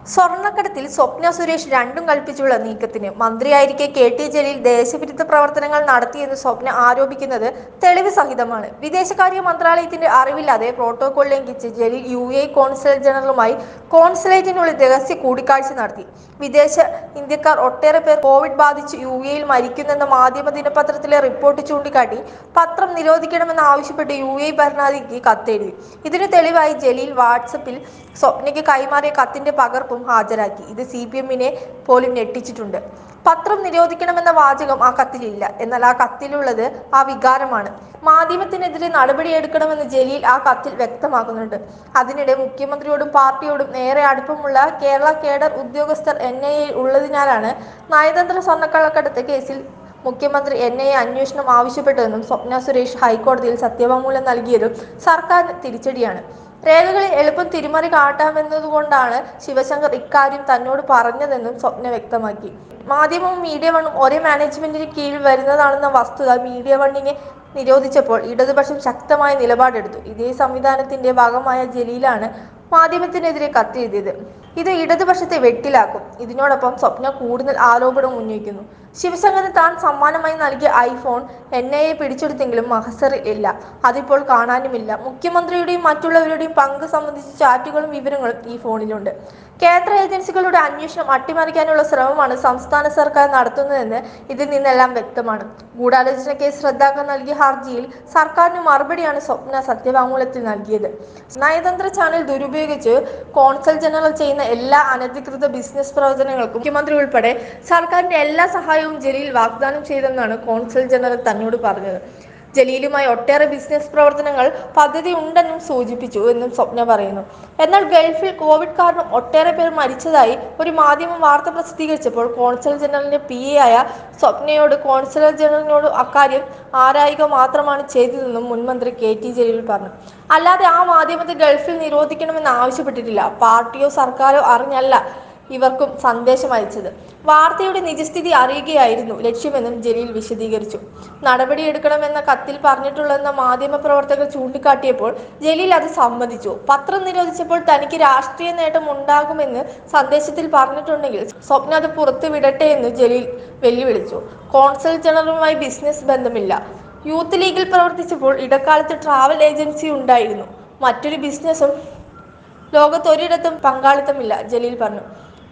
സ്വർണ്ണക്കടത്തിൽ സ്വപ്ന സുരേഷ് രണ്ടും കൽപ്പിച്ചുള്ള നീക്കത്തിന് മന്ത്രിയായിരിക്കെ K T Jaleel ദേശവിരുദ്ധ പ്രവർത്തനങ്ങൾ നടത്തിയെന്ന് സ്വപ്ന ആരോപിക്കുന്നത് തെളിവ് സഹിതമാണ് വിദേശകാര്യ മന്ത്രാലയത്തിന്റെ അറിവില്ലാതെ പ്രോട്ടോകോൾ ലംഘിച്ച് ജലീൽ യു എ കോൺസുൽ ജനറലുമായി കോൺസുലേറ്റിനുള്ളിൽ രഹസ്യ കൂടിക്കാഴ്ച നടത്തി വിദേശ ഇന്ത്യക്കാർ ഒട്ടേറെ പേർ കോവിഡ് ബാധിച്ച് യു എയിൽ മരിക്കുന്നെന്ന മാധ്യമ ദിനപത്രത്തിലെ റിപ്പോർട്ട് ചൂണ്ടിക്കാട്ടി പത്രം നിരോധിക്കണമെന്ന് ആവശ്യപ്പെട്ട് യു എ ഭരണാധികാരിക്ക് കത്തെഴുതി ഇതിന് തെളിവായി ജലീൽ വാട്സപ്പിൽ സ്വപ്നയ്ക്ക് കൈമാറിയ കത്തിന്റെ പകർപ്പും ഹാജരാക്കി ഇത് സി പി എമ്മിനെ പോലും ഞെട്ടിച്ചിട്ടുണ്ട് പത്രം നിരോധിക്കണമെന്ന വാചകം ആ കത്തിലില്ല എന്നാൽ ആ കത്തിലുള്ളത് ആ വികാരമാണ് മാധ്യമത്തിനെതിരെ നടപടിയെടുക്കണമെന്ന് ജലീൽ ആ കത്തിൽ വ്യക്തമാക്കുന്നുണ്ട് അതിനിടെ മുഖ്യമന്ത്രിയോടും പാർട്ടിയോടും ഏറെ അടുപ്പമുള്ള കേരള കേഡർ ഉദ്യോഗസ്ഥർ എൻ ഐ എ ഉള്ളതിനാലാണ് നയതന്ത്ര സ്വർണ്ണക്കള്ളക്കടത്ത് കേസിൽ മുഖ്യമന്ത്രി എൻ ഐ എ അന്വേഷണം ആവശ്യപ്പെട്ടതെന്നും സ്വപ്ന സുരേഷ് ഹൈക്കോടതിയിൽ സത്യവാങ്മൂലം നൽകിയതും സർക്കാരിന് തിരിച്ചടിയാണ് രേഖകളിൽ എളുപ്പം തിരിമറി കാട്ടാമെന്നതുകൊണ്ടാണ് ശിവശങ്കർ ഇക്കാര്യം തന്നോട് പറഞ്ഞതെന്നും സ്വപ്ന വ്യക്തമാക്കി മാധ്യമവും മീഡിയ വണ്ണും ഒരേ മാനേജ്മെന്റിന് കീഴിൽ വരുന്നതാണെന്ന വസ്തുത മീഡിയ വണ്ണിനെ നിരോധിച്ചപ്പോൾ ഇടതുപക്ഷം ശക്തമായ നിലപാടെടുത്തു ഇതേ സംവിധാനത്തിന്റെ ഭാഗമായ ജലീലാണ് മാധ്യമത്തിനെതിരെ കത്തെഴുതിയത് ഇത് ഇടതുപക്ഷത്തെ വെട്ടിലാക്കും ഇതിനോടൊപ്പം സ്വപ്ന കൂടുതൽ ആരോപണം ഉന്നയിക്കുന്നു ശിവശങ്കറിന് താൻ സമ്മാനമായി നൽകിയ ഐഫോൺ എൻ ഐ എ പിടിച്ചെടുത്തെങ്കിലും മഹസറിൽ ഇല്ല അതിപ്പോൾ കാണാനുമില്ല മുഖ്യമന്ത്രിയുടെയും മറ്റുള്ളവരുടെയും പങ്ക് സംബന്ധിച്ച ചാറ്റുകളും വിവരങ്ങളും ഈ ഫോണിലുണ്ട് കേന്ദ്ര ഏജൻസികളുടെ അന്വേഷണം അട്ടിമറിക്കാനുള്ള ശ്രമമാണ് സംസ്ഥാന സർക്കാർ നടത്തുന്നതെന്ന് ഇതിൽ നിന്നെല്ലാം വ്യക്തമാണ് ഗൂഢാലോചന കേസ് റദ്ദാക്കാൻ നൽകിയ ഹർജിയിൽ സർക്കാരിന് മറുപടിയാണ് സ്വപ്ന സത്യവാങ്മൂലത്തിൽ നൽകിയത് നയതന്ത്ര ചാനൽ ദുരുപയോഗിച്ച് കോൺസൽ ജനറൽ ചെയ്യുന്ന എല്ലാ അനധികൃത ബിസിനസ് പ്രവർത്തനങ്ങൾക്കും മുഖ്യമന്ത്രി ഉൾപ്പെടെ സർക്കാരിന്റെ എല്ലാ സഹായവും ജലീൽ വാഗ്ദാനം ചെയ്തെന്നാണ് കോൺസൽ ജനറൽ തന്നോട് പറഞ്ഞത് ജലീലുമായി ഒട്ടേറെ ബിസിനസ് പ്രവർത്തനങ്ങൾ പദ്ധതി ഉണ്ടെന്നും സൂചിപ്പിച്ചു എന്നും സ്വപ്ന പറയുന്നു എന്നാൽ ഗൾഫിൽ കോവിഡ് കാരണം ഒട്ടേറെ പേർ മരിച്ചതായി ഒരു മാധ്യമം വാർത്ത പ്രസിദ്ധീകരിച്ചപ്പോൾ കോൺസൽ ജനറലിന്റെ പി എ ആയ സ്വപ്നയോട് കോൺസുലർ ജനറലിനോട് അക്കാര്യം ആരായുക മാത്രമാണ് ചെയ്തതെന്നും മുൻമന്ത്രി കെ ടി ജലീൽ പറഞ്ഞു അല്ലാതെ ആ മാധ്യമത്തെ ഗൾഫിൽ നിരോധിക്കണമെന്ന് ആവശ്യപ്പെട്ടിട്ടില്ല പാർട്ടിയോ സർക്കാരോ അറിഞ്ഞല്ല ഇവർക്കും സന്ദേശം അയച്ചത് വാർത്തയുടെ നിജസ്ഥിതി അറിയുകയായിരുന്നു ലക്ഷ്യമെന്നും ജലീൽ വിശദീകരിച്ചു നടപടിയെടുക്കണമെന്ന കത്തിൽ പറഞ്ഞിട്ടുള്ളതെന്ന മാധ്യമ പ്രവർത്തകർ ചൂണ്ടിക്കാട്ടിയപ്പോൾ ജലീൽ അത് സമ്മതിച്ചു പത്രം നിരോധിച്ചപ്പോൾ തനിക്ക് രാഷ്ട്രീയ നേട്ടം ഉണ്ടാകുമെന്ന് സന്ദേശത്തിൽ പറഞ്ഞിട്ടുണ്ടെങ്കിൽ സ്വപ്ന അത് പുറത്തു വിടട്ടെ എന്ന് ജലീൽ വെല്ലുവിളിച്ചു കോൺസൽ ജനറലുമായി ബിസിനസ് ബന്ധമില്ല യൂത്ത് ലീഗിൽ പ്രവർത്തിച്ചപ്പോൾ ഇടക്കാലത്ത് ട്രാവൽ ഏജൻസി ഉണ്ടായിരുന്നു മറ്റൊരു ബിസിനസ്സും ലോകത്തൊരിടത്തും പങ്കാളിത്തമില്ല ജലീൽ പറഞ്ഞു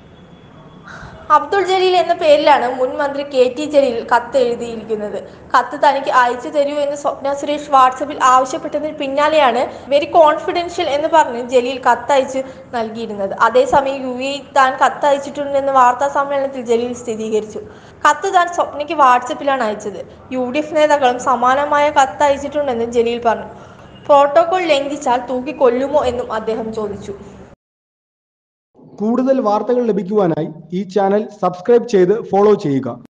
അബ്ദുൾ ജലീൽ എന്ന പേരിലാണ് മുൻ മന്ത്രി കെ ടി ജലീൽ കത്ത് എഴുതിയിരിക്കുന്നത് കത്ത് തനിക്ക് അയച്ചു തരൂ എന്ന് സ്വപ്ന സുരേഷ് വാട്സപ്പിൽ ആവശ്യപ്പെട്ടതിന് പിന്നാലെയാണ് വെരി കോൺഫിഡൻഷ്യൽ എന്ന് പറഞ്ഞ് ജലീൽ കത്തയച്ച് നൽകിയിരുന്നത് അതേസമയം യു എ താൻ കത്ത് അയച്ചിട്ടുണ്ടെന്ന് വാർത്താ സമ്മേളനത്തിൽ ജലീൽ സ്ഥിരീകരിച്ചു കത്ത് താൻ സ്വപ്നയ്ക്ക് വാട്സപ്പിലാണ് അയച്ചത് യു ഡി എഫ് നേതാക്കളും സമാനമായ കത്ത് അയച്ചിട്ടുണ്ടെന്ന് ജലീൽ പറഞ്ഞു പ്രോട്ടോകോൾ ലംഘിച്ചാൽ തൂക്കിക്കൊല്ലുമോ എന്നും അദ്ദേഹം ചോദിച്ചു കൂടുതൽ വാർത്തകൾ ലഭിക്കുവാനായി ഈ ചാനൽ സബ്സ്ക്രൈബ് ചെയ്ത് ഫോളോ ചെയ്യുക